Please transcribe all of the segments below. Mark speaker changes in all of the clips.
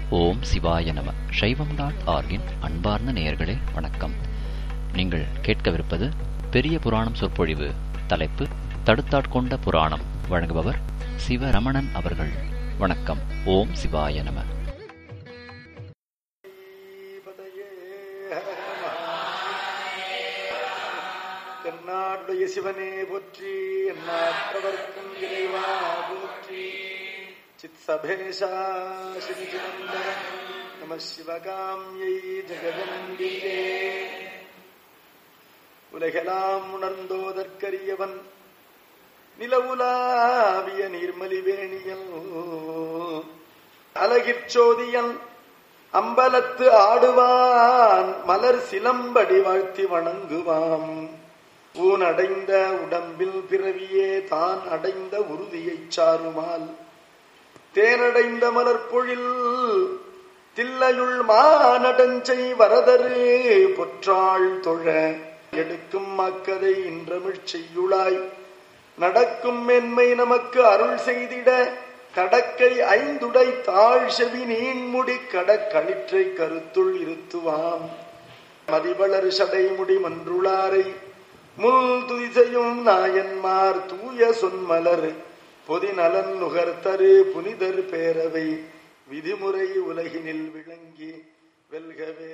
Speaker 1: ஓம் சிவாய நம சைவம் டாட் ஆர்கின் அன்பார்ந்த நேயர்களே வணக்கம் நீங்கள் கேட்கவிருப்பது பெரிய புராணம் சொற்பொழிவு தலைப்பு தடுத்தாட்கொண்ட புராணம் வழங்குபவர் சிவரமணன் அவர்கள் வணக்கம் ஓம் சிவாய நம
Speaker 2: பதையே தென்னாடுடைய சிவனே போற்றி எந்நாட்டவர்க்கும் இறைவா போற்றி சித் சபேஷா சிவநந்தன நம சிவகாமியை ஜெகதனம்பிகே உலகெல்லாம் உணர்ந்தோதற்கரியவன் நிலவுலாவிய நீர்மலிவேணியல் அலகிற்சோதியன் அம்பலத்து ஆடுவான் மலர் சிலம்படி வாழ்த்தி வணங்குவாம் ஊன் அடைந்த உடம்பில் பிறவியே தான் அடைந்த உறுதியைச் சாருமால் தேனடைந்த மலர்பொழில் தில்லையுள் மானடஞ்சை வரதரு பொற்றாள் தொழ எடுக்கும் மக்கதை இன்றமிழ் செய்யுளாய் நடக்கும் மென்மை நமக்கு அருள் செய்திட கடக்கை ஐந்துடை தாழ் செவி நீண்முடி கடக்களிற்றை கருத்துள் இருத்துவாம் மதிவளர் சடைமுடி மன்றுளாரை முள் துதிசையும் நாயன்மார் தூய சொன்மலர் பொதிநலன் நுகர்த்தரு புனிதர் பேரவை விதிமுறை உலகினில் விளங்கி வெல்கவே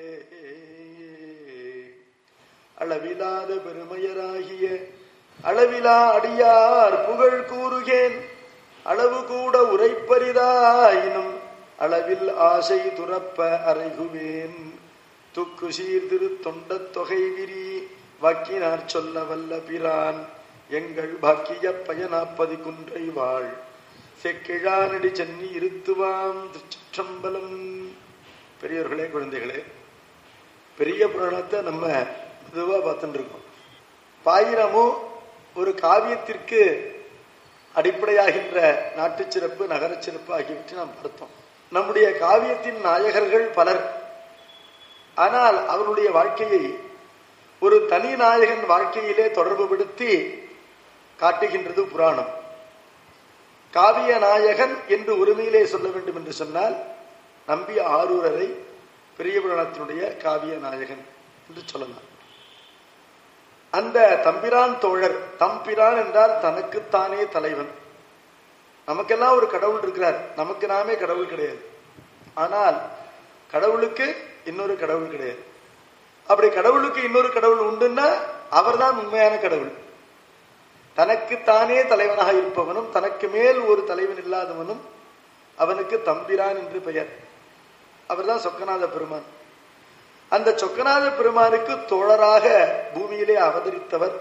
Speaker 2: அளவிலாத பெருமையராகிய அளவிலா அடியார் புகழ் கூறுகேன் அளவு கூட உரைப்பரிதாயினும் அளவில் ஆசை துறப்ப அறைகுவேன் துக்கு சீர்திரு தொண்டத் தொகை விரி வாக்கினார் சொல்ல வல்ல பிரான் எங்கள் பாக்கிய பயனாப்பதி குன்றை வாழ் செக்கிழானடி சென்னி இருத்துவாம் திருச்சிற்றம்பலம் பெரியவர்களே குழந்தைகளே பெரிய புராணத்தை நம்ம மெதுவா பார்த்துட்டு இருக்கோம் பாயிரமும் ஒரு காவியத்திற்கு அடிப்படையாகின்ற நாட்டு சிறப்பு நகர சிறப்பு ஆகியவற்றை நாம் பார்த்தோம் நம்முடைய காவியத்தின் நாயகர்கள் பலர் ஆனால் அவருடைய வாழ்க்கையை ஒரு தனி நாயகன் வாழ்க்கையிலே தொடர்புபடுத்தி காட்டுகின்றது புராணம் காவிய நாயகன் என்று உரிமையிலே சொல்ல வேண்டும் என்று சொன்னால் நம்பி ஆரூரரை பெரிய புராணத்தினுடைய காவிய நாயகன் என்று சொல்லலாம் அந்த தம்பிரான் தோழர் தம்பிரான் என்றால் தனக்குத்தானே தலைவன் நமக்கெல்லாம் ஒரு கடவுள் இருக்கிறார் நமக்கு நாமே கடவுள் கிடையாது ஆனால் கடவுளுக்கு இன்னொரு கடவுள் கிடையாது அப்படி கடவுளுக்கு இன்னொரு கடவுள் உண்டுன்னா அவர்தான் உண்மையான கடவுள் தனக்குத்தானே தலைவனாக இருப்பவனும் தனக்கு மேல் ஒரு தலைவன் இல்லாதவனும் அவனுக்கு தம்பிரான் என்று பெயர் அவர்தான் சொக்கநாத பெருமான் அந்த சொக்கநாத பெருமானுக்கு தோழராக பூமியிலே அவதரித்தவர்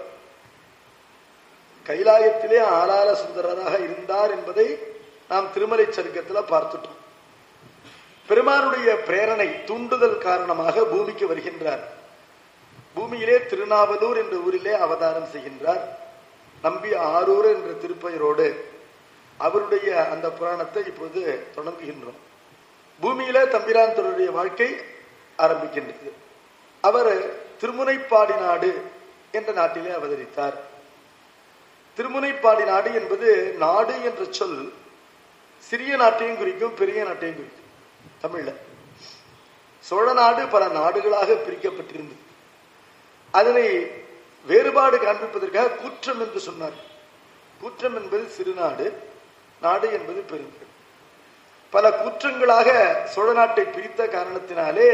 Speaker 2: கைலாயத்திலே ஆளால சுந்தரராக இருந்தார் என்பதை நாம் திருமலை சருக்கத்தில் பார்த்துட்டோம் பெருமானுடைய பிரேரணை தூண்டுதல் காரணமாக பூமிக்கு வருகின்றார் பூமியிலே திருநாவலூர் என்ற ஊரிலே அவதாரம் செய்கின்றார் நம்பி ஆரூர் என்ற திருப்பெயரோடு அவருடைய அந்த புராணத்தை இப்பொழுது தொடங்குகின்றோம் பூமியிலே தம்பிரான் தன்னுடைய வாழ்க்கை ஆரம்பிக்கின்றது அவர் திருமுனைப்பாடி நாடு என்ற நாட்டிலே அவதரித்தார் திருமுனைப்பாடி நாடு என்பது நாடு என்ற சொல் சிறிய நாட்டையும் குறிக்கும் பெரிய நாட்டையும் குறிக்கும் தமிழ்ல சோழ நாடு பல நாடுகளாக பிரிக்கப்பட்டிருந்தது அதனை வேறுபாடு காண்பிப்பதற்காக கூற்றம் என்று சொன்னார் கூற்றம் என்பது சிறுநாடு நாடு என்பது பெருநாடு பல குற்றங்களாக சோழ நாட்டை பிரித்த காரணத்தினாலே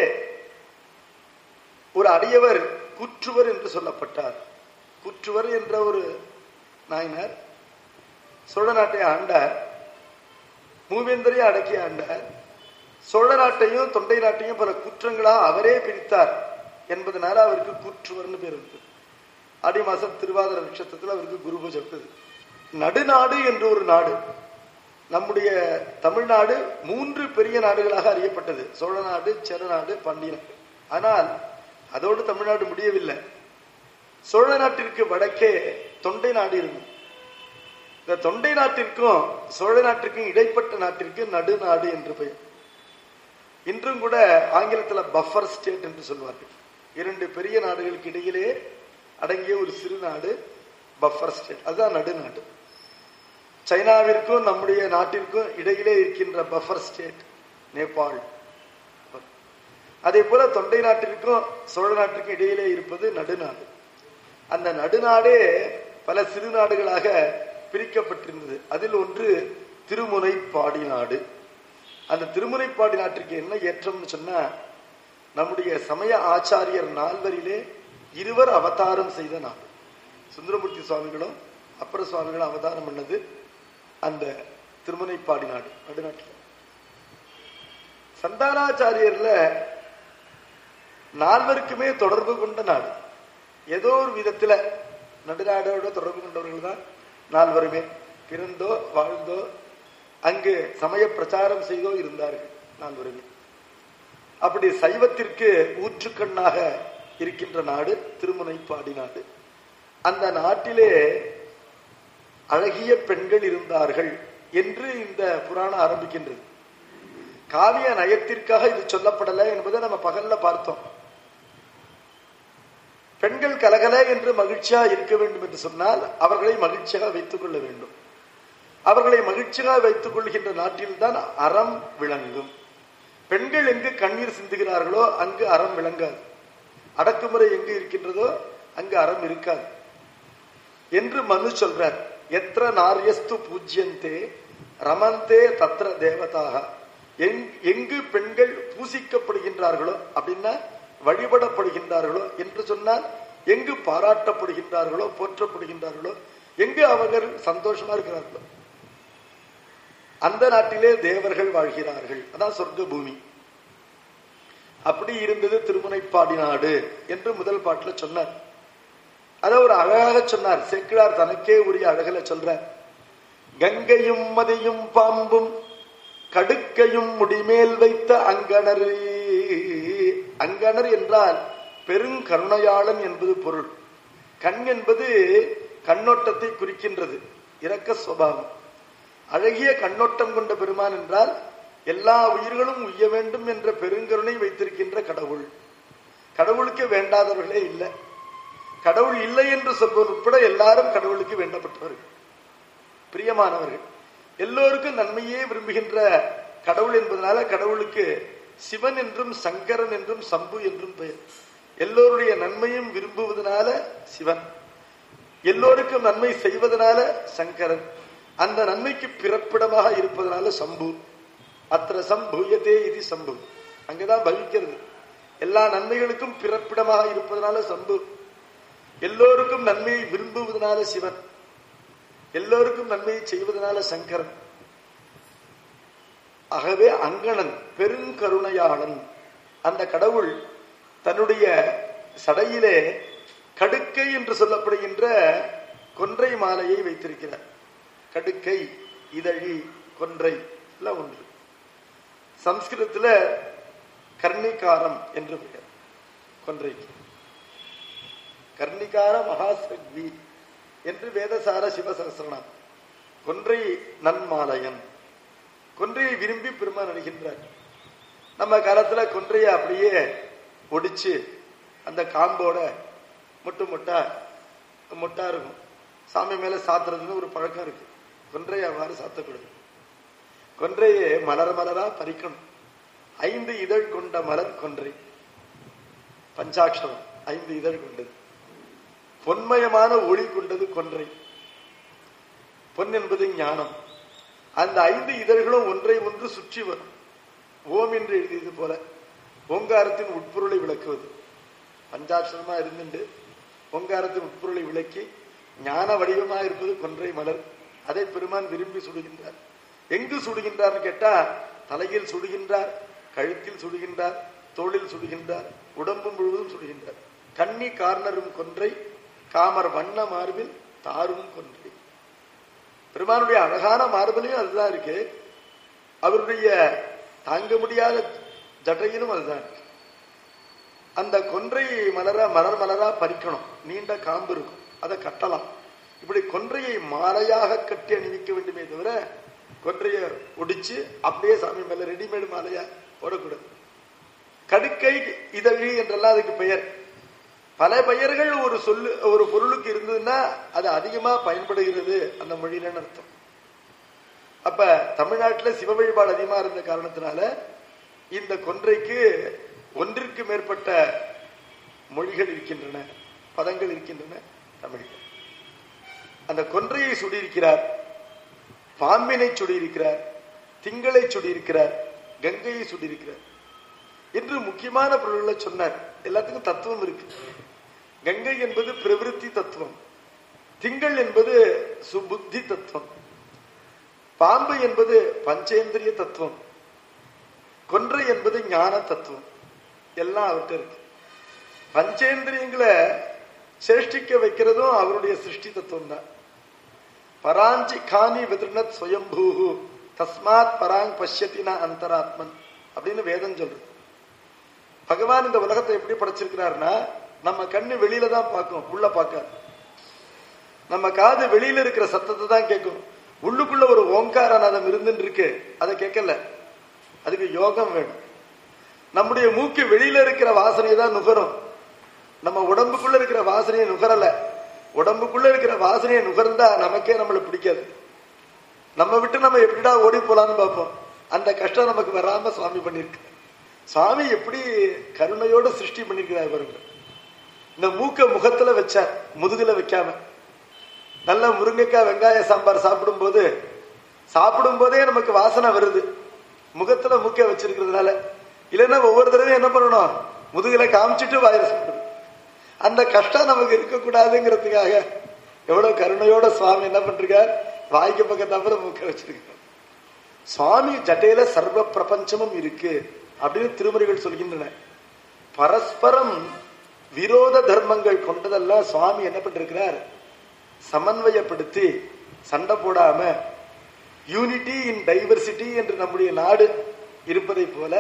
Speaker 2: ஒரு அடியவர் கூற்றுவர் என்று சொல்லப்பட்டார் கூற்றுவர் என்ற ஒரு நாயனர் சோழ நாட்டை ஆண்டார் மூவேந்தரை அடக்கி ஆண்டார் சோழ நாட்டையும் தொண்டை நாட்டையும் பல குற்றங்களாக அவரே பிரித்தார் என்பதனால அவருக்கு கூற்றுவர்னு பேர் இருக்கு ஆடி மாசம் திருவாதிர நட்சத்திரத்தில் அவருக்கு குரு பூஜை நடுநாடு என்று ஒரு நாடு நம்முடைய தமிழ்நாடு மூன்று பெரிய நாடுகளாக அறியப்பட்டது சோழ நாடு சேரநாடு பாண்டிய நாடு ஆனால் அதோடு தமிழ்நாடு முடியவில்லை சோழ நாட்டிற்கு வடக்கே தொண்டை நாடு இருந்தது இந்த தொண்டை நாட்டிற்கும் சோழ நாட்டிற்கும் இடைப்பட்ட நாட்டிற்கு நடுநாடு என்று பெயர் இன்றும் கூட ஆங்கிலத்துல பஃபர் ஸ்டேட் என்று சொல்வார்கள் இரண்டு பெரிய நாடுகளுக்கு இடையிலே அடங்கிய ஒரு சிறு நாடு பஃபர் ஸ்டேட் அதுதான் நடுநாடு சைனாவிற்கும் நம்முடைய நாட்டிற்கும் இடையிலே இருக்கின்ற பஃபர் ஸ்டேட் நேபாள் அதே போல தொண்டை நாட்டிற்கும் சோழ நாட்டிற்கும் இடையிலே இருப்பது நடுநாடு அந்த நடுநாடே பல சிறு நாடுகளாக பிரிக்கப்பட்டிருந்தது அதில் ஒன்று திருமுனைப்பாடி நாடு அந்த திருமுனைப்பாடி நாட்டிற்கு என்ன ஏற்றம்னு சொன்னா நம்முடைய சமய ஆச்சாரியர் நால்வரிலே இருவர் அவதாரம் செய்த நாடு சுந்தரமூர்த்தி சுவாமிகளும் அப்பர சுவாமிகளும் அவதாரம் பண்ணது அந்த திருமுனைப்பாடி நாடு நடுநாட்டில் சந்தானாச்சாரியர்ல நால்வருக்குமே தொடர்பு கொண்ட நாடு ஏதோ ஒரு விதத்துல நடுநாடோட தொடர்பு கொண்டவர்கள் தான் நால்வருமே பிறந்தோ வாழ்ந்தோ அங்கு சமய பிரச்சாரம் செய்தோ இருந்தார்கள் நால்வருமே அப்படி சைவத்திற்கு ஊற்றுக்கண்ணாக இருக்கின்ற நாடு திருமுனைப்பாடி நாடு அந்த நாட்டிலே அழகிய பெண்கள் இருந்தார்கள் என்று இந்த புராணம் ஆரம்பிக்கின்றது காவிய நயத்திற்காக இது சொல்லப்படலை என்பதை நம்ம பகல்ல பார்த்தோம் பெண்கள் கலகல என்று மகிழ்ச்சியா இருக்க வேண்டும் என்று சொன்னால் அவர்களை மகிழ்ச்சியாக வைத்துக் கொள்ள வேண்டும் அவர்களை மகிழ்ச்சியாக வைத்துக் கொள்கின்ற நாட்டில்தான் அறம் விளங்கும் பெண்கள் எங்கு கண்ணீர் சிந்துகிறார்களோ அங்கு அறம் விளங்காது அடக்குமுறை எங்கு இருக்கின்றதோ அங்கு அறம் இருக்காது என்று மனு சொல்றார் எത്ര நாரியஸ்து பூஜ்யந்தே ரமந்தே தத்ர தேவதாக எங்கு பெண்கள் பூசிக்கப்படுகின்றார்களோ அப்படின்னா வழிபடப்படுகின்றார்களோ என்று சொன்னால் எங்கு பாராட்டப்படுகின்றார்களோ போற்றப்படுகின்றார்களோ எங்கு அவர்கள் சந்தோஷமா இருக்கிறார்களோ அந்த நாட்டிலே தேவர்கள் வாழ்கிறார்கள் அதான் சொர்க்க பூமி அப்படி இருந்தது திருமுனைப்பாடி நாடு என்று முதல் பாட்டுல சொன்னார் அத ஒரு அழகாக சொன்னார் செக்கிழார் தனக்கே உரிய அழகல சொல்றார் கங்கையும் மதியும் பாம்பும் கடுக்கையும் முடிமேல் வைத்த அங்கணர் அங்கணர் என்றால் பெருங்கருணையாளன் என்பது பொருள் கண் என்பது கண்ணோட்டத்தை குறிக்கின்றது இரக்க சுவாவம் அழகிய கண்ணோட்டம் கொண்ட பெருமான் என்றால் எல்லா உயிர்களும் உய்ய வேண்டும் என்ற பெருங்கருணை வைத்திருக்கின்ற கடவுள் கடவுளுக்கு வேண்டாதவர்களே இல்லை கடவுள் இல்லை என்று சொல்பவர் உட்பட எல்லாரும் கடவுளுக்கு வேண்டப்பட்டவர்கள் பிரியமானவர்கள் எல்லோருக்கும் நன்மையே விரும்புகின்ற கடவுள் என்பதனால கடவுளுக்கு சிவன் என்றும் சங்கரன் என்றும் சம்பு என்றும் பெயர் எல்லோருடைய நன்மையும் விரும்புவதனால சிவன் எல்லோருக்கும் நன்மை செய்வதனால சங்கரன் அந்த நன்மைக்கு பிறப்பிடமாக இருப்பதனால சம்பு அத்திர சம்பூயத்தே இது சம்பு அங்கதான் பவிக்கிறது எல்லா நன்மைகளுக்கும் பிறப்பிடமாக இருப்பதனால சம்பு எல்லோருக்கும் நன்மையை விரும்புவதனால சிவன் எல்லோருக்கும் நன்மையை செய்வதனால சங்கரன் ஆகவே அங்கணன் பெருங்கருணையாளன் அந்த கடவுள் தன்னுடைய சடையிலே கடுக்கை என்று சொல்லப்படுகின்ற கொன்றை மாலையை வைத்திருக்கிறார் கடுக்கை இதழி கொன்றை எல்லாம் ஒன்று சம்ஸ்கிருதத்துல கர்ணிகாரம் என்று பெயர் கொன்றைக்கு கர்ணிகார மகாசக்தி என்று வேதசார சிவசகசரணம் கொன்றை நன்மாலயன் கொன்றையை விரும்பி பெருமான் அணுகின்றார் நம்ம காலத்துல கொன்றையை அப்படியே ஒடிச்சு அந்த காம்போட முட்டு முட்டா முட்டா இருக்கும் சாமி மேல சாத்துறதுன்னு ஒரு பழக்கம் இருக்கு கொன்றையை அவ்வாறு சாத்தக்கூடாது கொன்றையை மலர் மலரா பறிக்கணும் ஐந்து இதழ் கொண்ட மலர் கொன்றை பஞ்சாட்சரம் ஐந்து இதழ் கொண்டது பொன்மயமான ஒளி கொண்டது கொன்றை பொன் என்பது ஞானம் அந்த ஐந்து இதழ்களும் ஒன்றை ஒன்று சுற்றி வரும் ஓம் என்று எழுதியது போல ஓங்காரத்தின் உட்பொருளை விளக்குவது பஞ்சாட்சரமா இருந்துட்டு ஓங்காரத்தின் உட்பொருளை விளக்கி ஞான வடிவமாக இருப்பது கொன்றை மலர் அதை பெருமான் விரும்பி சுடுகின்றார் எங்கு சுடுகின்றார் கேட்டா தலையில் சுடுகின்றார் கழுத்தில் சுடுகின்றார் தோளில் சுடுகின்றார் உடம்பு முழுவதும் சுடுகின்றார் கன்னி கார்னரும் கொன்றை காமர் வண்ண மார்பில் தாரும் கொன்றை பெருமானுடைய அழகான மார்பிலையும் அதுதான் இருக்கு அவருடைய தாங்க முடியாத ஜட்டையிலும் அதுதான் இருக்கு அந்த கொன்றை மலர மலர் மலரா பறிக்கணும் நீண்ட காம்பு இருக்கும் அதை கட்டலாம் இப்படி கொன்றையை மாலையாக கட்டி அணிவிக்க வேண்டுமே தவிர கொன்றைய ஒடிச்சு அப்படியே சாமி மேல ரெடிமேடு மாலையா போடக்கூடாது கடுக்கை இதழி என்றெல்லாம் அதுக்கு பெயர் பல பெயர்கள் ஒரு சொல்லு ஒரு பொருளுக்கு இருந்ததுன்னா அது அதிகமா பயன்படுகிறது அந்த மொழியிலன்னு அர்த்தம் அப்ப தமிழ்நாட்டுல சிவ வழிபாடு அதிகமா இருந்த காரணத்தினால இந்த கொன்றைக்கு ஒன்றிற்கு மேற்பட்ட மொழிகள் இருக்கின்றன பதங்கள் இருக்கின்றன தமிழில் அந்த கொன்றையை சுடியிருக்கிறார் பாம்பினை சுடியிருக்கிறார் திங்களை சுடியிருக்கிறார் கங்கையை சுடியிருக்கிறார் என்று முக்கியமான பொருள்களை சொன்னார் எல்லாத்துக்கும் தத்துவம் இருக்கு கங்கை என்பது பிரவிருத்தி தத்துவம் திங்கள் என்பது சுபுத்தி தத்துவம் பாம்பு என்பது பஞ்சேந்திரிய தத்துவம் கொன்றை என்பது ஞான தத்துவம் எல்லாம் அவர்கிட்ட இருக்கு பஞ்சேந்திரியங்களை சேஷ்டிக்க வைக்கிறதும் அவருடைய சிருஷ்டி தத்துவம் தான் பராஞ்சி காணி விதிர்ணத் சுயம்பூஹு தஸ்மாத் பராங் பஷ்யத்தினா அந்தராத்மன் அப்படின்னு வேதம் சொல்றது பகவான் இந்த உலகத்தை எப்படி படைச்சிருக்கிறாருன்னா நம்ம கண்ணு வெளியில தான் பார்க்கும் உள்ள பார்க்காது நம்ம காது வெளியில இருக்கிற சத்தத்தை தான் கேட்கும் உள்ளுக்குள்ள ஒரு ஓங்காரநாதம் இருந்துட்டு இருக்கு அதை கேட்கல அதுக்கு யோகம் வேணும் நம்முடைய மூக்கு வெளியில இருக்கிற வாசனையை தான் நுகரும் நம்ம உடம்புக்குள்ள இருக்கிற வாசனையை நுகரல உடம்புக்குள்ள இருக்கிற வாசனையை நுகர்ந்தா நமக்கே நம்மளை பிடிக்காது நம்ம விட்டு நம்ம எப்படிடா ஓடி போலான்னு பார்ப்போம் அந்த கஷ்டம் நமக்கு வராம சுவாமி பண்ணிருக்கு சுவாமி எப்படி கருணையோட சிருஷ்டி பண்ணிருக்கிறார் பாருங்க இந்த மூக்க முகத்துல வச்சார் முதுகுல வைக்காம நல்ல முருங்கைக்காய் வெங்காய சாம்பார் சாப்பிடும் போது சாப்பிடும் போதே நமக்கு வாசனை வருது முகத்துல மூக்க வச்சிருக்கிறதுனால இல்லைன்னா ஒவ்வொரு தடவையும் என்ன பண்ணணும் முதுகுல காமிச்சிட்டு வாயில சாப்பிடணும் அந்த கஷ்டம் நமக்கு இருக்கக்கூடாதுங்கிறதுக்காக எவ்வளவு கருணையோட சுவாமி என்ன பண்றார் வாய்க்கு பக்கம் தவிர மூக்க வச்சிருக்கார் சுவாமி ஜட்டையில சர்வ பிரபஞ்சமும் இருக்கு அப்படின்னு திருமுறைகள் சொல்கின்றன பரஸ்பரம் விரோத தர்மங்கள் கொண்டதெல்லாம் சுவாமி என்ன பண்ணிருக்கிறார் சமன்வயப்படுத்தி சண்டை போடாம யூனிட்டி இன் டைவர்சிட்டி என்று நம்முடைய நாடு இருப்பதை போல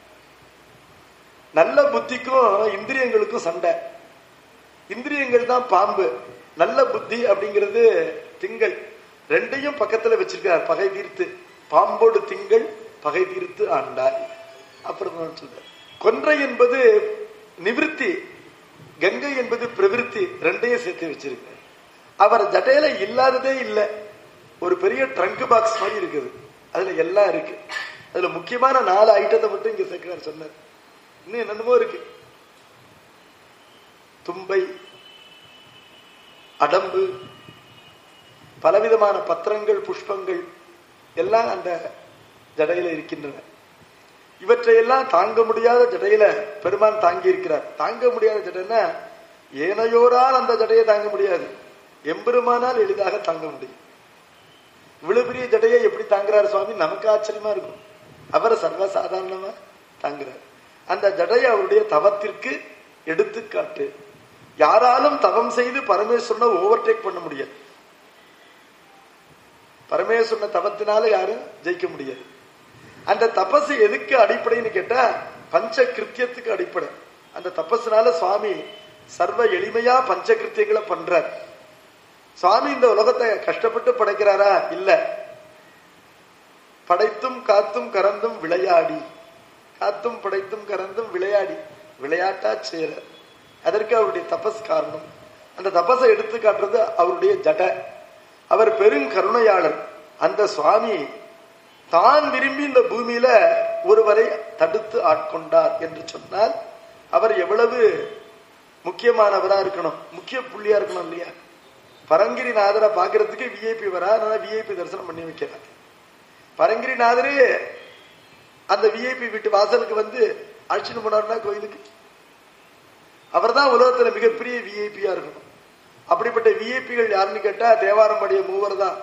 Speaker 2: நல்ல புத்திக்கும் இந்திரியங்களுக்கும் சண்டை இந்திரியங்கள் தான் பாம்பு நல்ல புத்தி அப்படிங்கிறது திங்கள் ரெண்டையும் பக்கத்துல வச்சிருக்கார் பகை தீர்த்து பாம்போடு திங்கள் பகை தீர்த்து ஆண்டார் அப்புறம் சொல்ற கொன்றை என்பது நிவிருத்தி கங்கை என்பது பிரவிற்த்தி ரெண்டையும் சேர்த்து வச்சிருக்கார் அவர் ஜட்டையில இல்லாததே இல்லை ஒரு பெரிய ட்ரங்க் பாக்ஸ் மாதிரி இருக்குது அதுல எல்லாம் இருக்கு அதுல முக்கியமான நாலு ஐட்டத்தை மட்டும் இங்க சேர்க்கிறார் சொன்னார் இன்னும் என்னென்னமோ இருக்கு தும்பை அடம்பு பலவிதமான பத்திரங்கள் புஷ்பங்கள் எல்லாம் அந்த ஜடையில இருக்கின்றன இவற்றையெல்லாம் தாங்க முடியாத ஜடையில பெருமான் தாங்கி இருக்கிறார் தாங்க முடியாத ஜடைன்னா ஏனையோரால் அந்த ஜடையை தாங்க முடியாது எம்பெருமானால் எளிதாக தாங்க முடியும் இவ்வளவு பெரிய ஜடையை எப்படி தாங்குறாரு சுவாமி நமக்கு ஆச்சரியமா இருக்கும் அவர் சர்வசாதாரணமா தாங்குறார் அந்த ஜடை அவருடைய தவத்திற்கு எடுத்துக்காட்டு யாராலும் தவம் செய்து பரமேஸ்வரனை ஓவர்டேக் பண்ண முடியாது பரமேஸ்வரனை தவத்தினால யாரும் ஜெயிக்க முடியாது அந்த தபசு எதுக்கு அடிப்படைன்னு கேட்டா பஞ்ச கிருத்தியத்துக்கு அடிப்படை அந்த தபசுனால சுவாமி சர்வ எளிமையா பஞ்ச கிருத்தியங்களை பண்றார் சுவாமி இந்த உலகத்தை கஷ்டப்பட்டு படைக்கிறாரா இல்ல படைத்தும் காத்தும் கறந்தும் விளையாடி காத்தும் படைத்தும் கறந்தும் விளையாடி விளையாட்டா சேர அதற்கு அவருடைய தபஸ் காரணம் அந்த தபஸை எடுத்து காட்டுறது அவருடைய ஜட அவர் பெரும் கருணையாளர் அந்த சுவாமி தான் விரும்பி இந்த பூமியில ஒருவரை தடுத்து ஆட்கொண்டார் என்று சொன்னால் அவர் எவ்வளவு முக்கியமானவரா இருக்கணும் முக்கிய புள்ளியா இருக்கணும் இல்லையா பரங்கிரிநாதரை பாக்குறதுக்கு விஐபி வரா அதனால விஐபி தரிசனம் பண்ணி வைக்கிறார் பரங்கிரிநாதரே அந்த விஐபி வீட்டு வாசலுக்கு வந்து அழைச்சிட்டு போனார்னா கோயிலுக்கு அவர் தான் உலகத்துல மிகப்பெரிய விஐபியா இருக்கணும் அப்படிப்பட்ட விஐபிகள் யாருன்னு கேட்டா தேவாரம்படிய மூவர் தான்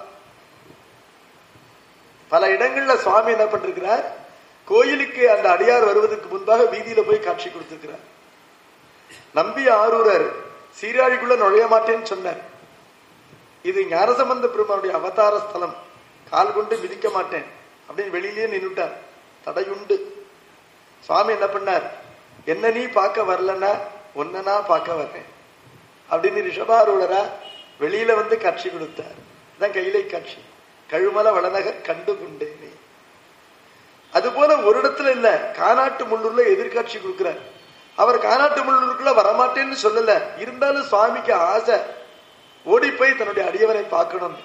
Speaker 2: பல இடங்கள்ல சுவாமி என்ன பண்ணிருக்கிறார் கோயிலுக்கு அந்த அடியார் வருவதற்கு முன்பாக வீதியில போய் காட்சி கொடுத்திருக்கிறார் நம்பி ஆரூரர் சீராழிக்குள்ள நுழைய மாட்டேன்னு சொன்னார் இது ஞானசம்பந்த பெருமானுடைய அவதார ஸ்தலம் கால் கொண்டு மிதிக்க மாட்டேன் அப்படின்னு வெளியிலேயே நின்னுட்டார் தடையுண்டு சுவாமி என்ன பண்ணார் என்ன நீ பார்க்க வரலன்னா ஒன்னனா பார்க்க வர்றேன் அப்படின்னு ரிஷபாரூடரா வெளியில வந்து காட்சி கொடுத்தார் அதான் கையிலை காட்சி கழுமல வளநகர் கண்டு கொண்டேனே அது போல ஒரு இடத்துல இல்ல கானாட்டு முள்ளூர்ல எதிர்காட்சி கொடுக்கிறார் அவர் கானாட்டு முள்ளூருக்குள்ள வரமாட்டேன்னு சொல்லல இருந்தாலும் சுவாமிக்கு ஆசை ஓடி போய் தன்னுடைய அடியவரை பார்க்கணும்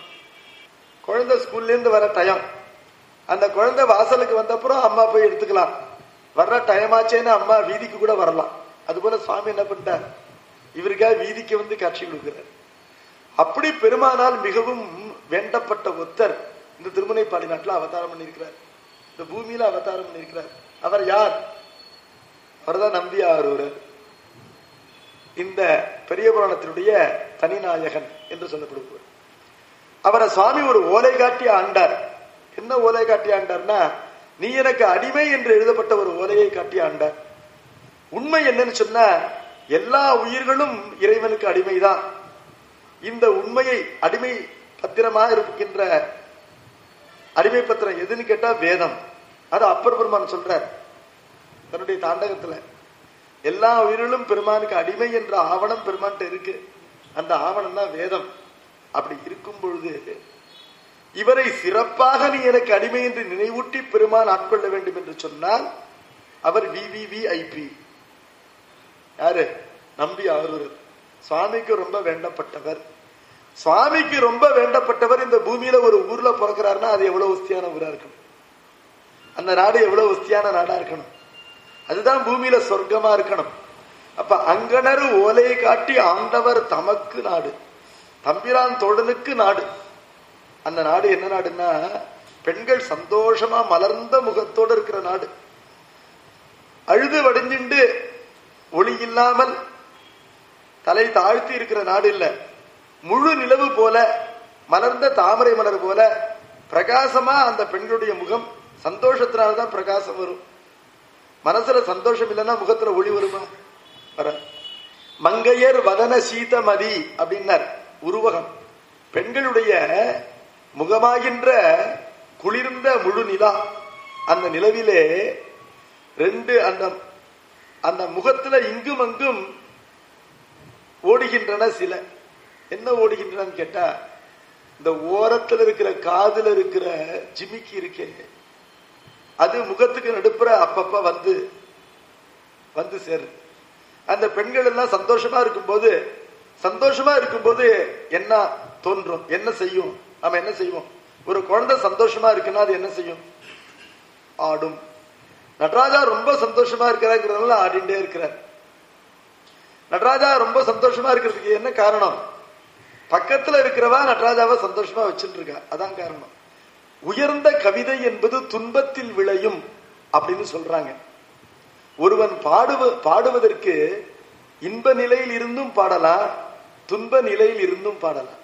Speaker 2: குழந்தை ஸ்கூல்ல இருந்து வர டயம் அந்த குழந்தை வாசலுக்கு வந்தப்புறம் அம்மா போய் எடுத்துக்கலாம் வர்ற டைம் ஆச்சேன்னு அம்மா வீதிக்கு கூட வரலாம் அதுபோல சுவாமி என்ன பண்ணிட்டார் இவருக்காக வீதிக்கு வந்து காட்சி கொடுக்கிறார் அப்படி பெருமானால் மிகவும் வேண்டப்பட்ட ஒத்தர் இந்த திருமுனைப்பாடி நாட்டில் அவதாரம் பண்ணியிருக்கிறார் இந்த பூமியில அவதாரம் பண்ணியிருக்கிறார் அவர் யார் அவர்தான் நம்பி ஆரூரர் இந்த பெரிய புராணத்தினுடைய தனிநாயகன் என்று சொல்லப்படுவார் அவரை சுவாமி ஒரு ஓலை காட்டி ஆண்டார் என்ன ஓலை காட்டி ஆண்டார்னா நீ எனக்கு அடிமை என்று எழுதப்பட்ட ஒரு ஓலையை காட்டி ஆண்டார் உண்மை என்னன்னு சொன்னா எல்லா உயிர்களும் இறைவனுக்கு அடிமைதான் இந்த உண்மையை அடிமை பத்திரமா இருக்கின்ற அடிமை பத்திரம் எதுன்னு கேட்டா வேதம் அது அப்பர் பெருமான் சொல்றார் தன்னுடைய தாண்டகத்துல எல்லா உயிர்களும் பெருமானுக்கு அடிமை என்ற ஆவணம் பெருமான்கிட்ட இருக்கு அந்த ஆவணம் தான் வேதம் அப்படி இருக்கும் பொழுது இவரை சிறப்பாக நீ எனக்கு அடிமை என்று நினைவூட்டி பெருமான் ஆட்கொள்ள வேண்டும் என்று சொன்னால் அவர் விவிவிஐபி யாரு நம்பி ஆரூர் சுவாமிக்கு ரொம்ப வேண்டப்பட்டவர் சுவாமிக்கு ரொம்ப வேண்டப்பட்டவர் இந்த பூமியில ஒரு ஊர்ல பிறக்கிறாருன்னா அது எவ்வளவு உஸ்தியான ஊரா இருக்கணும் அந்த நாடு எவ்வளவு உஸ்தியான நாடா இருக்கணும் அதுதான் பூமியில சொர்க்கமா இருக்கணும் அப்ப அங்கனர் ஓலையை காட்டி ஆண்டவர் தமக்கு நாடு தம்பிரான் தோழனுக்கு நாடு அந்த நாடு என்ன நாடுன்னா பெண்கள் சந்தோஷமா மலர்ந்த முகத்தோடு இருக்கிற நாடு அழுது வடிஞ்சுண்டு ஒளி இல்லாமல் தலை தாழ்த்தி இருக்கிற நாடு இல்ல முழு நிலவு போல மலர்ந்த தாமரை மலர் போல பிரகாசமா அந்த பெண்களுடைய முகம் சந்தோஷத்தினால்தான் பிரகாசம் வரும் மனசுல சந்தோஷம் இல்லைன்னா முகத்துல ஒளி வருமா வர மங்கையர் வதன சீதமதி அப்படின்னார் உருவகம் பெண்களுடைய முகமாகின்ற குளிர்ந்த முழு நிலா அந்த நிலவிலே ரெண்டு அந்த அந்த முகத்துல இங்கும் அங்கும் ஓடுகின்றன சில என்ன ஓடுகின்றன கேட்டா இந்த ஓரத்துல இருக்கிற காதுல இருக்கிற ஜிமிக்கி இருக்கே அது முகத்துக்கு நடுப்புற அப்பப்ப வந்து வந்து சேரு அந்த பெண்கள் எல்லாம் சந்தோஷமா இருக்கும்போது சந்தோஷமா இருக்கும்போது என்ன தோன்றும் என்ன செய்யும் நாம என்ன செய்வோம் ஒரு குழந்தை சந்தோஷமா இருக்குன்னா அது என்ன செய்யும் ஆடும் நடராஜா ரொம்ப சந்தோஷமா இருக்கிறாங்கிறதுனால ஆடிண்டே இருக்கிறார் நடராஜா ரொம்ப சந்தோஷமா இருக்கிறதுக்கு என்ன காரணம் பக்கத்துல இருக்கிறவா நடராஜாவை சந்தோஷமா வச்சுட்டு இருக்கா அதான் காரணம் உயர்ந்த கவிதை என்பது துன்பத்தில் விளையும் அப்படின்னு சொல்றாங்க ஒருவன் பாடுவ பாடுவதற்கு இன்ப நிலையில் இருந்தும் பாடலாம் துன்ப நிலையில் இருந்தும் பாடலாம்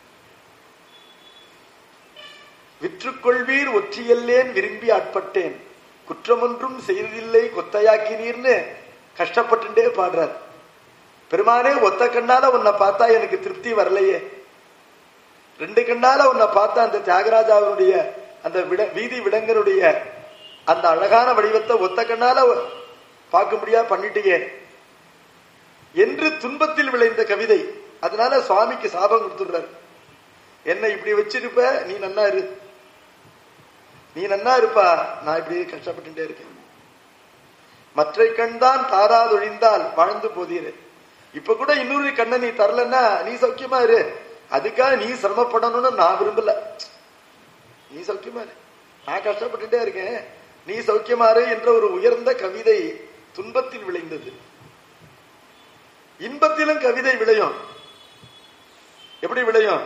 Speaker 2: விற்றுக்கொள்வீர் ஒற்றியல்லேன் விரும்பி ஆட்பட்டேன் குற்றமொன்றும் செய்ததில்லை கொத்தையாக்கினீர்னு கஷ்டப்பட்டுட்டே பாடுறார் பெருமானே ஒத்த கண்ணால உன்னை பார்த்தா எனக்கு திருப்தி வரலையே ரெண்டு கண்ணால உன்னை பார்த்தா அந்த தியாகராஜாவுடைய அந்த விட வீதி விடங்கருடைய அந்த அழகான வடிவத்தை ஒத்த கண்ணால பார்க்கும்படியா பண்ணிட்டியே என்று துன்பத்தில் விளைந்த கவிதை அதனால சுவாமிக்கு சாபம் கொடுத்துடுறாரு என்ன இப்படி வச்சிருப்ப நீ நன்னா இரு நீ நன்னா இருப்பா நான் இப்படி கஷ்டப்பட்டுட்டே இருக்கேன் மற்ற கண் தான் தாராதொழிந்தால் வாழ்ந்து போதீரு இப்ப கூட இன்னொரு கண்ணை நீ தரலன்னா நீ சௌக்கியமா இரு அதுக்காக நீ சிரமப்படணும்னு நான் விரும்பல நீ சௌக்கியமா இரு நான் கஷ்டப்பட்டுட்டே இருக்கேன் நீ சௌக்கியமா இரு என்ற ஒரு உயர்ந்த கவிதை துன்பத்தில் விளைந்தது இன்பத்திலும் கவிதை விளையும் எப்படி விளையும்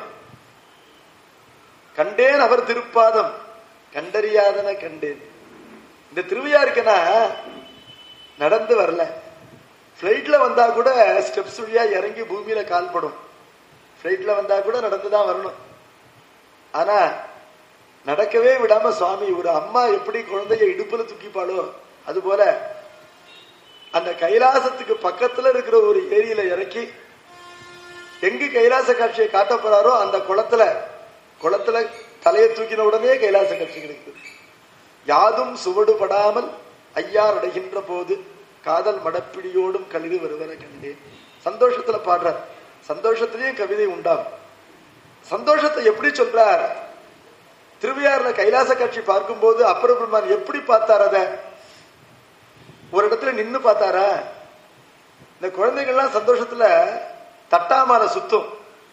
Speaker 2: கண்டேன் அவர் திருப்பாதம் கண்டறியாதன கண்டேன் இந்த திருவையாருக்குன்னா நடந்து வரல பிளைட்ல வந்தா கூட ஸ்டெப்ஸ் வழியா இறங்கி பூமியில கால் படும் பிளைட்ல வந்தா கூட நடந்துதான் வரணும் ஆனா நடக்கவே விடாம சுவாமி ஒரு அம்மா எப்படி குழந்தைய இடுப்புல தூக்கிப்பாளோ அது போல அந்த கைலாசத்துக்கு பக்கத்துல இருக்கிற ஒரு ஏரியில இறக்கி எங்கு கைலாச காட்சியை காட்ட போறாரோ அந்த குளத்துல குளத்துல தலையை தூக்கின உடனே கைலாச காட்சி கிடைக்குது யாதும் சுவடுபடாமல் ஐயார் அடைகின்ற போது காதல் மடப்பிடியோடும் கழிவு வருவன கண்டேன் சந்தோஷத்துல பாடுறார் சந்தோஷத்திலையும் கவிதை உண்டாகும் சந்தோஷத்தை எப்படி சொல்றார் திருவையாறுல கைலாச காட்சி பார்க்கும்போது அப்பர பெருமான் எப்படி பார்த்தார் அத ஒரு இடத்துல நின்னு பார்த்தாரா இந்த குழந்தைகள்லாம் சந்தோஷத்துல தட்டாமான சுத்தும்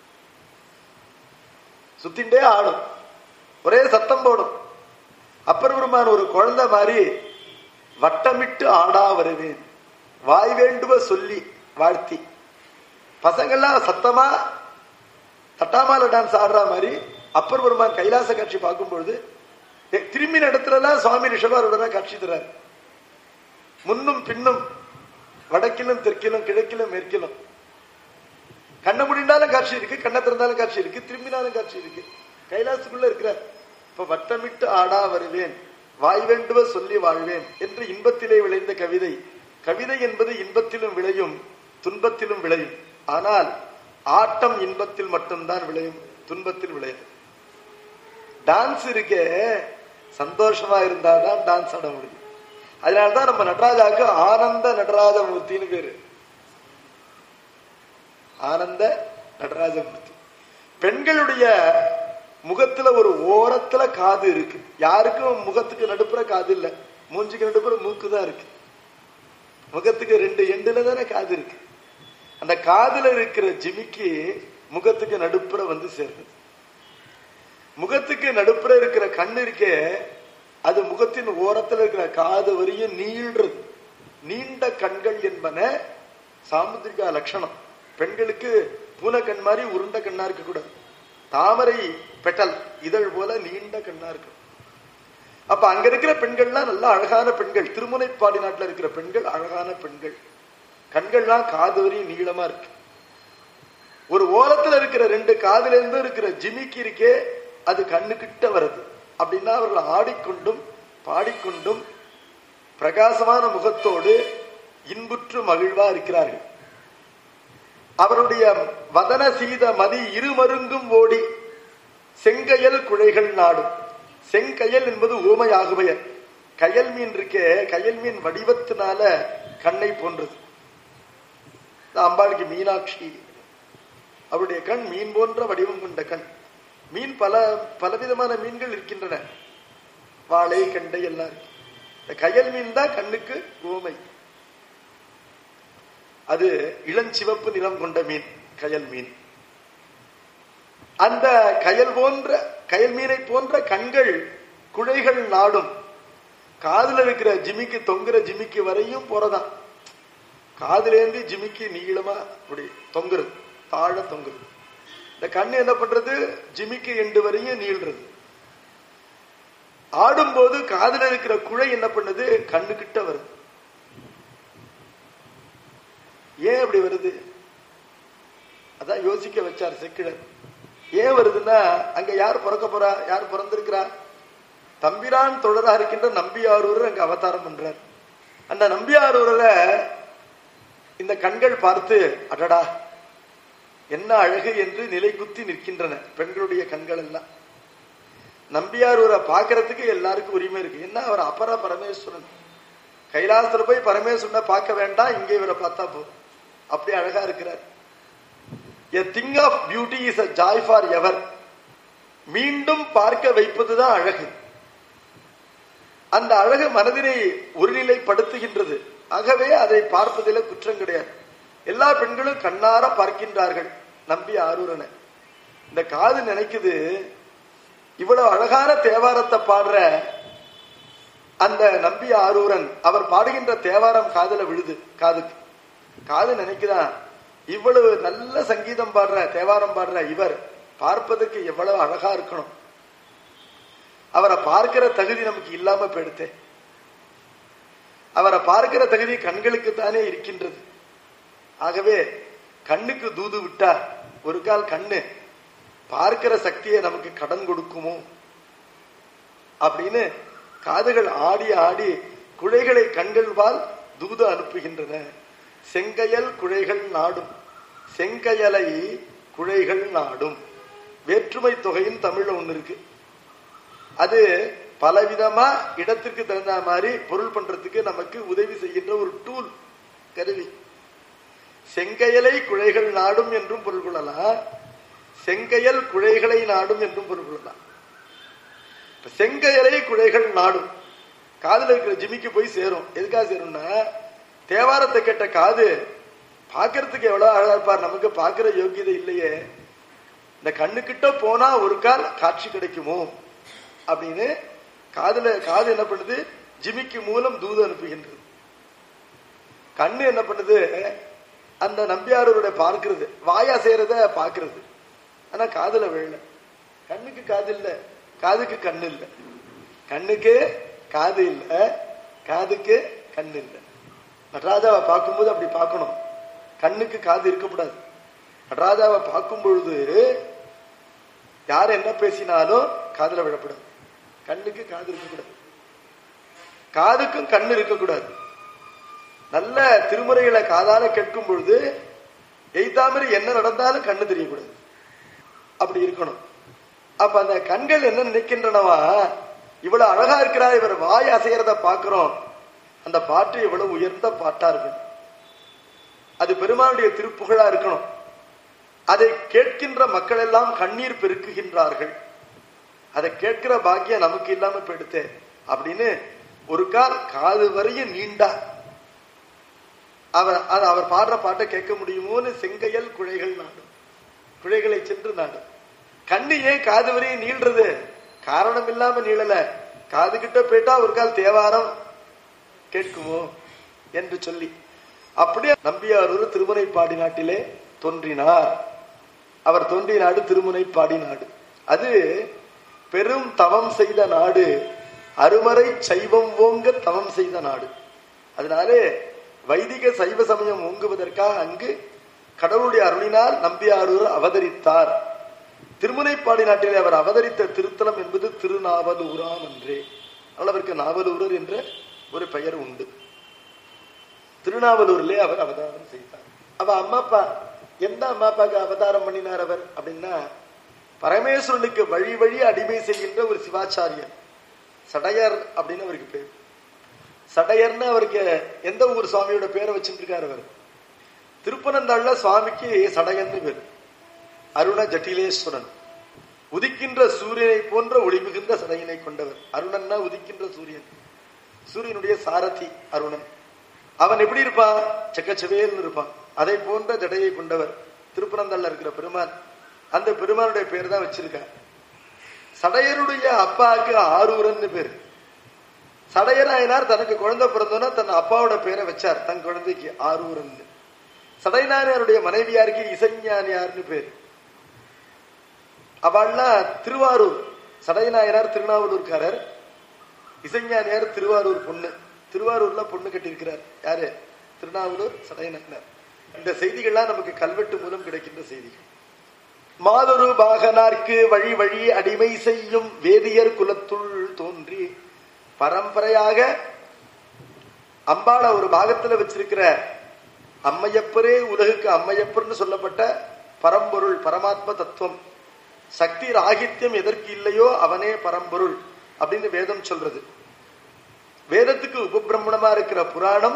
Speaker 2: சுத்திண்டே ஆடும் ஒரே சத்தம் போடும் அப்பர் பெருமான் ஒரு குழந்தை மாதிரி வட்டமிட்டு ஆடா வருவேன் வாய் வேண்டுவ சொல்லி வாழ்த்தி பசங்கள்லாம் சத்தமா தட்டாமால டான்ஸ் ஆடுற மாதிரி அப்பர் பெருமான் கைலாச காட்சி பார்க்கும் பொழுது எ- திரும்பின இடத்துல எல்லாம் சுவாமி ரிஷபாரோட காட்சி தர்றாரு முன்னும் பின்னும் வடக்கிலும் தெற்கிலும் கிழக்கிலும் மேற்கிலும் கண்ண முடிந்தாலும் காட்சி இருக்கு கண்ணை திறந்தாலும் காட்சி இருக்கு திரும்பினாலும் காட்சி இருக்கு கைலாசத்துக்குள்ள இருக்கிறார் இப்ப வட்டமிட்டு ஆடா வருவேன் வாய் வேண்டுவ சொல்லி வாழ்வேன் என்று இன்பத்திலே விளைந்த கவிதை கவிதை என்பது இன்பத்திலும் விளையும் துன்பத்திலும் விளையும் ஆனால் ஆட்டம் இன்பத்தில் மட்டும்தான் விளையும் துன்பத்தில் விளையும் டான்ஸ் இருக்கே சந்தோஷமா இருந்தாதான் டான்ஸ் ஆட முடியும் அதனாலதான் நம்ம நடராஜாவுக்கு ஆனந்த நடராஜமூர்த்தின்னு பேரு ஆனந்த நடராஜமூர்த்தி பெண்களுடைய முகத்துல ஒரு ஓரத்துல காது இருக்கு யாருக்கும் முகத்துக்கு நடுப்புற காது இல்ல மூஞ்சிக்கு நடுப்புற மூக்கு தான் இருக்கு முகத்துக்கு ரெண்டு எண்டுல தானே காது இருக்கு அந்த காதுல இருக்கிற ஜிமிக்கி முகத்துக்கு நடுப்புற வந்து சேருது முகத்துக்கு நடுப்புற இருக்கிற கண்ணு இருக்கே அது முகத்தின் ஓரத்துல இருக்கிற காது வரையும் நீள்றது நீண்ட கண்கள் என்பன சாமுத்திரிகா லட்சணம் பெண்களுக்கு பூனை கண் மாதிரி உருண்ட கண்ணா இருக்க கூடாது தாமரை பெட்டல் இதழ் போல நீண்ட கண்ணா இருக்கும் அப்ப அங்க இருக்கிற பெண்கள்லாம் நல்ல அழகான பெண்கள் திருமுனைப்பாடி நாட்டுல இருக்கிற பெண்கள் அழகான பெண்கள் கண்கள்லாம் காது வரையும் நீளமா இருக்கு ஒரு ஓரத்துல இருக்கிற ரெண்டு காதுல இருந்து இருக்கிற ஜிமிக்கி இருக்கே அது கண்ணுக்கிட்ட வருது அப்படின்னா அவர்கள் ஆடிக்கொண்டும் பாடிக்கொண்டும் பிரகாசமான முகத்தோடு இன்புற்று மகிழ்வா இருக்கிறார்கள் அவருடைய வதன சீத மதி இருமருங்கும் ஓடி செங்கயல் குழைகள் நாடும் செங்கயல் என்பது ஊமையாகுபெயர் கயல் மீன் இருக்கே கயல் மீன் வடிவத்தினால கண்ணை போன்றது இந்த அம்பாளுக்கு மீனாட்சி அவருடைய கண் மீன் போன்ற வடிவம் கொண்ட கண் மீன் பல பலவிதமான மீன்கள் இருக்கின்றன வாழை கண்டை எல்லாம் இருக்கு இந்த கயல் மீன் தான் கண்ணுக்கு ஊமை அது இளஞ்சிவப்பு நிறம் கொண்ட மீன் கயல் மீன் அந்த கயல் போன்ற கயல் மீனை போன்ற கண்கள் குழைகள் நாடும் காதுல இருக்கிற ஜிமிக்கு தொங்குற ஜிமிக்கு வரையும் போறதான் காதுலேருந்து ஜிமிக்கி நீளமா அப்படி தொங்குறது தாழ தொங்குறது இந்த கண்ணு என்ன பண்றது ஜிமிக்கு எண்டு வரையும் நீள்றது ஆடும்போது காதுல இருக்கிற குழை என்ன பண்ணுது கண்ணு கிட்ட வருது ஏன் அப்படி வருது அதான் யோசிக்க வச்சார் செக்கிழர் ஏன் வருதுன்னா அங்க யார் பிறக்க போறா யார் பிறந்திருக்கிறா தம்பிரான் தொடரா இருக்கின்ற நம்பியாரூர் அங்க அவதாரம் பண்றார் அந்த நம்பியாரூரை இந்த கண்கள் பார்த்து அடடா என்ன அழகு என்று நிலை குத்தி நிற்கின்றன பெண்களுடைய கண்கள் எல்லாம் நம்பியாரூரை பார்க்கறதுக்கு எல்லாருக்கும் உரிமை இருக்கு என்ன அவர் அபர பரமேஸ்வரன் கைலாசத்துல போய் பரமேஸ்வரனை பார்க்க வேண்டாம் இங்கே இவரை பார்த்தா போதும் அப்படி அழகா இருக்கிறார் a thing of beauty is a joy for ever மீண்டும் பார்க்க வைப்பதுதான் அழகு அந்த அழகு மனதினை ஒருநிலைப்படுத்துகின்றது ஆகவே அதை பார்ப்பதில் குற்றம் கிடையாது எல்லா பெண்களும் கண்ணார பார்க்கின்றார்கள் நம்பி ஆரூரனை இந்த காது நினைக்குது இவ்வளவு அழகான தேவாரத்தை பாடுற அந்த நம்பி ஆரூரன் அவர் பாடுகின்ற தேவாரம் காதுல விழுது காதுக்கு காது நினைக்குதான் இவ்வளவு நல்ல சங்கீதம் பாடுற தேவாரம் பாடுற இவர் பார்ப்பதற்கு எவ்வளவு அழகா இருக்கணும் அவரை பார்க்கிற தகுதி நமக்கு இல்லாம போயிடுத்தே அவரை பார்க்கிற தகுதி கண்களுக்கு தானே இருக்கின்றது ஆகவே கண்ணுக்கு தூது விட்டா ஒரு கால் கண்ணு பார்க்கிற சக்தியை நமக்கு கடன் கொடுக்குமோ அப்படின்னு காதுகள் ஆடி ஆடி குழைகளை கண்கள்வால் தூது அனுப்புகின்றன செங்கயல் குழைகள் நாடும் செங்கயலை குழைகள் நாடும் வேற்றுமை தொகையின் தமிழ்ல ஒண்ணு இருக்கு அது பலவிதமா இடத்திற்கு தகுந்த மாதிரி பொருள் பண்றதுக்கு நமக்கு உதவி செய்கின்ற ஒரு டூல் கருவி செங்கயலை குழைகள் நாடும் என்றும் பொருள் கொள்ளலாம் செங்கயல் குழைகளை நாடும் என்றும் பொருள் கொள்ளலாம் இப்ப செங்கயலை குழைகள் நாடும் காதுல இருக்கிற ஜிமிக்கு போய் சேரும் எதுக்காக சேரும்னா தேவாரத்தை கேட்ட காது பார்க்கறதுக்கு எவ்வளவு அழகா இருப்பார் நமக்கு பார்க்கிற யோகியதை இல்லையே இந்த கண்ணுக்கிட்ட போனா ஒரு கால் காட்சி கிடைக்குமோ அப்படின்னு காதுல காது என்ன பண்ணுது ஜிமிக்கு மூலம் தூது அனுப்புகின்றது கண்ணு என்ன பண்ணுது அந்த நம்பியாரூருடைய பார்க்கிறது வாயா செய்யறத பார்க்கிறது ஆனா காதுல விழல கண்ணுக்கு காது இல்ல காதுக்கு கண்ணு இல்ல கண்ணுக்கு காது இல்ல காதுக்கு கண்ணு இல்ல நடராஜாவை பார்க்கும்போது அப்படி பார்க்கணும் கண்ணுக்கு காது இருக்கக்கூடாது நடராஜாவை பார்க்கும் பொழுது யார் என்ன பேசினாலும் காதுல விழப்படாது கண்ணுக்கு காது இருக்கக்கூடாது காதுக்கும் கண்ணு இருக்கக்கூடாது நல்ல திருமுறைகளை காதால கேட்கும் பொழுது எய்தாமரி என்ன நடந்தாலும் கண்ணு தெரியக்கூடாது அப்படி இருக்கணும் அப்ப அந்த கண்கள் என்ன நினைக்கின்றனவா இவ்வளவு அழகா இருக்கிறார் இவர் வாய் அசைகிறத பாக்குறோம் அந்த பாட்டு எவ்வளவு உயர்ந்த பாட்டா இருக்கு அது பெருமானுடைய திருப்புகழா இருக்கணும் அதை கேட்கின்ற மக்கள் எல்லாம் கண்ணீர் பெருக்குகின்றார்கள் அதை கேட்கிற பாக்கியம் நமக்கு இல்லாம போயிடுத்தே அப்படின்னு ஒரு கால் காது வரையும் நீண்டா அவர் அது அவர் பாடுற பாட்டை கேட்க முடியுமோன்னு செங்கையல் குழைகள் நாடும் குழைகளை சென்று நாடும் கண்ணு ஏன் காது வரையும் நீள்றது காரணம் இல்லாம நீளல காது கிட்ட போயிட்டா ஒரு கால் தேவாரம் கேட்குமோ என்று சொல்லி அப்படியே நம்பியாரூர் திருமுனைப்பாடி நாட்டிலே தோன்றினார் அவர் தோன்றிய நாடு திருமுனைப்பாடி நாடு அது பெரும் தவம் செய்த நாடு அருமறை சைவம் ஓங்க தவம் செய்த நாடு அதனாலே வைதிக சைவ சமயம் ஓங்குவதற்காக அங்கு கடவுளுடைய அருளினால் நம்பியாரூர் அவதரித்தார் திருமுனைப்பாடி நாட்டிலே அவர் அவதரித்த திருத்தலம் என்பது திருநாவலூராம் என்றே அதனால் அவருக்கு நாவலூரர் என்ற ஒரு பெயர் உண்டு திருநாவலூர்லே அவர் அவதாரம் செய்தார் அவ அம்மா அப்பா எந்த அம்மா அப்பாக்கு அவதாரம் பண்ணினார் அவர் அப்படின்னா பரமேஸ்வரனுக்கு வழி வழி அடிமை செய்கின்ற ஒரு சிவாச்சாரியர் சடையர் அப்படின்னு அவருக்கு பேர் சடையர்னு அவருக்கு எந்த ஊர் சுவாமியோட பேரை வச்சுட்டு இருக்காரு அவர் திருப்பனந்தாள்ல சுவாமிக்கு சடையர்னு பேர் அருண ஜட்டிலேஸ்வரன் உதிக்கின்ற சூரியனை போன்ற ஒளி மிகுந்த சடையினை கொண்டவர் அருணன்னா உதிக்கின்ற சூரியன் சூரியனுடைய சாரதி அருணன் அவன் எப்படி இருப்பான் செக்கச்சவேல்னு இருப்பான் அதை போன்ற ஜடையை கொண்டவர் திருப்பனந்தல்ல இருக்கிற பெருமான் அந்த பெருமானுடைய பேர் தான் வச்சிருக்கார் சடையருடைய அப்பாவுக்கு ஆரூரன்னு பேர் சடையனாயினார் தனக்கு குழந்தை பிறந்தோன்னா தன் அப்பாவோட பேரை வச்சார் தன் குழந்தைக்கு ஆரூரன் சடையனாரியாருடைய மனைவியாருக்கு இசைஞானியார்னு பேர் அவள்லாம் திருவாரூர் சடையநாயனார் திருநாவலூர்காரர் இசைஞானியார் திருவாரூர் பொண்ணு திருவாரூர்ல பொண்ணு கட்டியிருக்கிறார் யாரு திருநாவலூர் சடையநாயனார் இந்த செய்திகள்லாம் நமக்கு கல்வெட்டு மூலம் கிடைக்கின்ற செய்திகள் மாதொரு பாகனார்க்கு வழி வழி அடிமை செய்யும் வேதியர் குலத்துள் தோன்றி பரம்பரையாக அம்பாள ஒரு பாகத்துல வச்சிருக்கிற அம்மையப்பரே உலகுக்கு அம்மையப்பர்னு சொல்லப்பட்ட பரம்பொருள் பரமாத்ம தத்துவம் சக்தி ராகித்யம் எதற்கு இல்லையோ அவனே பரம்பொருள் அப்படின்னு வேதம் சொல்றது வேதத்துக்கு உபபிரமணமா இருக்கிற புராணம்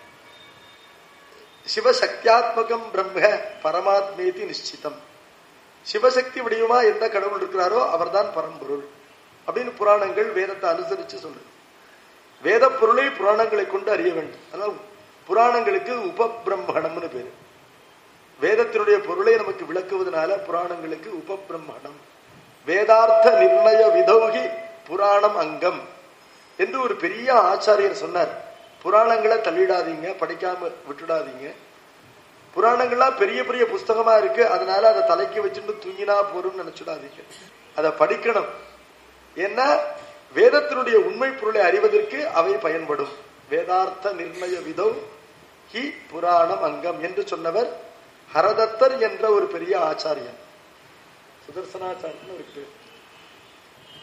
Speaker 2: சிவசக்தியாத்மகம் பிரம்ம பரமாத்மேதி நிச்சிதம் சிவசக்தி வடிவமா எந்த கடவுள் இருக்கிறாரோ அவர்தான் பரம்பொருள் அப்படின்னு புராணங்கள் வேதத்தை அனுசரிச்சு சொல்றது வேத பொருளை புராணங்களை கொண்டு அறிய வேண்டும் அதனால புராணங்களுக்கு உபபிரம்மணம்னு பேரு வேதத்தினுடைய பொருளை நமக்கு விளக்குவதனால புராணங்களுக்கு உபபிரம்மணம் வேதார்த்த நிர்ணய விதௌகி புராணம் அங்கம் என்று ஒரு பெரிய ஆச்சாரியர் சொன்னார் புராணங்களை தள்ளிடாதீங்க படிக்காம விட்டுடாதீங்க புராணங்கள்லாம் பெரிய பெரிய புஸ்தகமா இருக்கு அதனால அதை தலைக்கு வச்சுட்டு தூங்கினா போறோம்னு நினைச்சுடாதீங்க அதை படிக்கணும் ஏன்னா வேதத்தினுடைய உண்மை பொருளை அறிவதற்கு அவை பயன்படும் வேதார்த்த நிர்ணய விதோ ஹி புராணம் அங்கம் என்று சொன்னவர் ஹரதத்தர் என்ற ஒரு பெரிய ஆச்சாரியன் சுதர்சனாச்சாரியன் ஒரு பேர்